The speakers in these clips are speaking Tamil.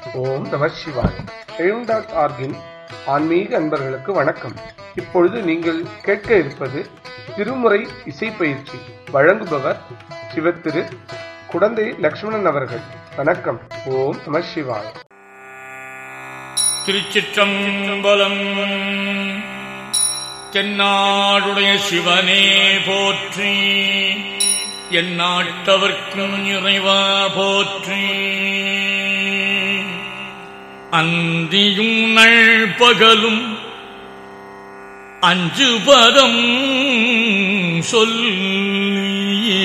ஓம் நம சிவாய் எழும் டாட் ஆர்கின் ஆன்மீக அன்பர்களுக்கு வணக்கம் இப்பொழுது நீங்கள் கேட்க இருப்பது திருமுறை இசை பயிற்சி வழங்குபவர் சிவத்திரு குடந்தை லக்ஷ்மணன் அவர்கள் வணக்கம் ஓம் நம சிவாய் திருச்சிற்றம்பலம் தென்னாடுடைய சிவனே போற்றி என் நாட்டவர்க்கும் இறைவா போற்றி அந்தியும் நள்பகலும் அஞ்சு பதம் சொல்லியே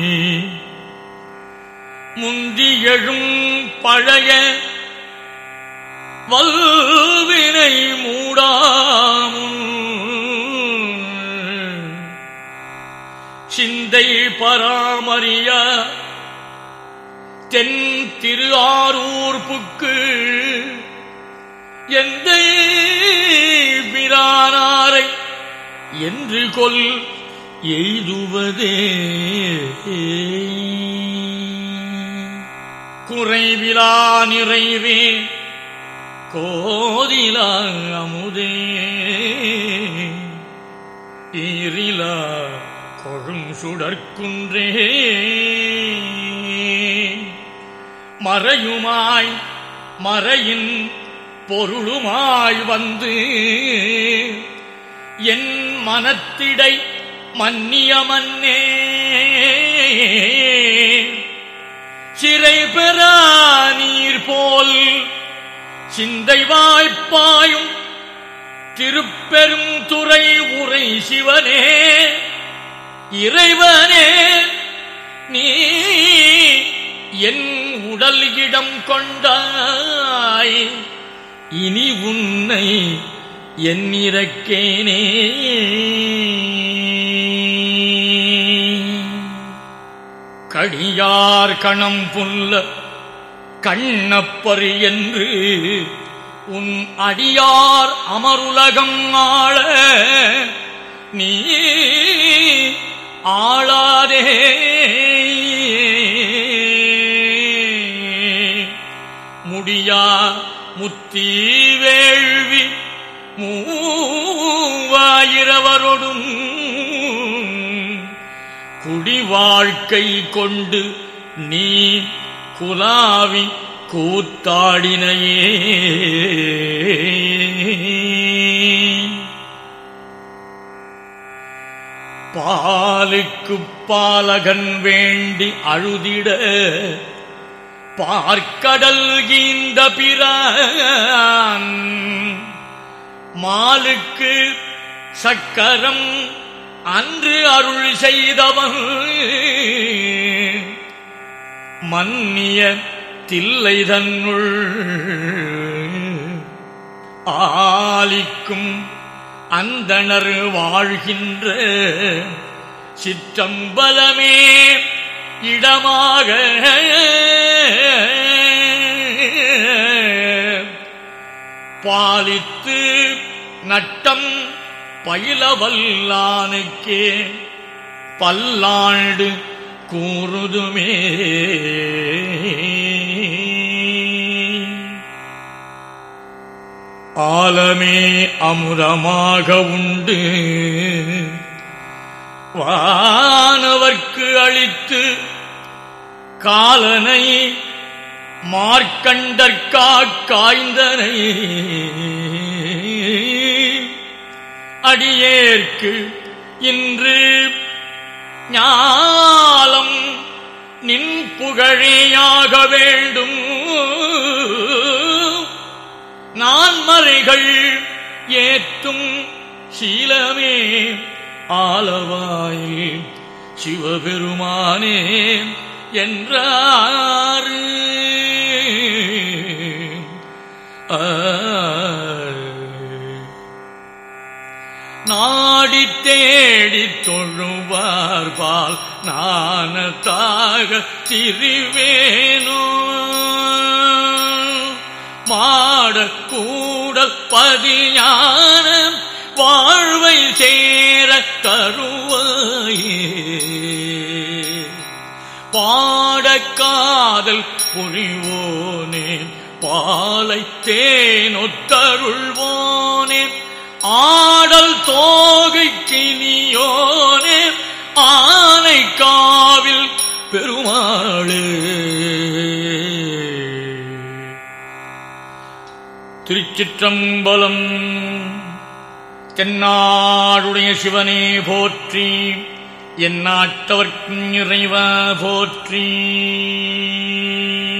முந்தியழும் பழைய வல்வினை மூடாமும் சிந்தை பராமரிய தென் திரு ஆரூர் புக்கு எந்த பிரானாரை என்று கொல் எய்துவதே குறைவிலா நிறைவே கோதிலா அமுதே ஈரிலா கொழும் சுடற்குன்றே மறையுமாய் மறையின் பொருளுமாய் வந்து என் மனத்திடை மன்னிய மன்னே சிறை பெறா நீர் போல் சிந்தை வாய்ப்பாயும் திருப்பெரும் துறை உரை சிவனே இறைவனே நீ என் உடல் இடம் கொண்டாய் இனி உன்னை என் இறக்கேனே கடியார் கணம் புல்ல கண்ணப்பர் என்று உன் அடியார் அமருலகம் ஆள நீ ஆளாதே முடியா முத்தி வேள்வி மூவாயிரவரொடும் குடி வாழ்க்கை கொண்டு நீ குலாவி கூத்தாடினையே பாலுக்கு பாலகன் வேண்டி அழுதிட பார்க்கடல் கீந்த பிரான் மாலுக்கு சக்கரம் அன்று அருள் செய்தவன் மன்னிய தில்லை தன்னுள் ஆலிக்கும் அந்தணர் வாழ்கின்ற சிற்றம்பலமே இடமாக பாலித்து நட்டம் பயிலவல்லானுக்கே பல்லாண்டு கூறுதுமே ஆலமே அமுதமாக உண்டு வானவர்க்கு அளித்து காலனை மார்க்கண்டற்கா காய்ந்தனை அடியேற்கு இன்று ஞாலம் நின் புகழேயாக வேண்டும் நான் மறைகள் ஏத்தும் சீலமே ஆலவாய் சிவபெருமானே என்றாரு நாடி தேடி தொழுவார் பால் நானத்தாக திரிவேனோ மாட கூடல் பதியான வாழ்வை சேர தருவாயே பாடக்காதல் புரிவோனே பாலை தேனொத்தருள்வோனே ஆடல் தோகை கினியோனே ஆனை காவில் பெருமாளே திருச்சிற்றம்பலம் தென்னாடுடைய சிவனே போற்றி என் நாட்டவர்க்கும் இறைவா போற்றி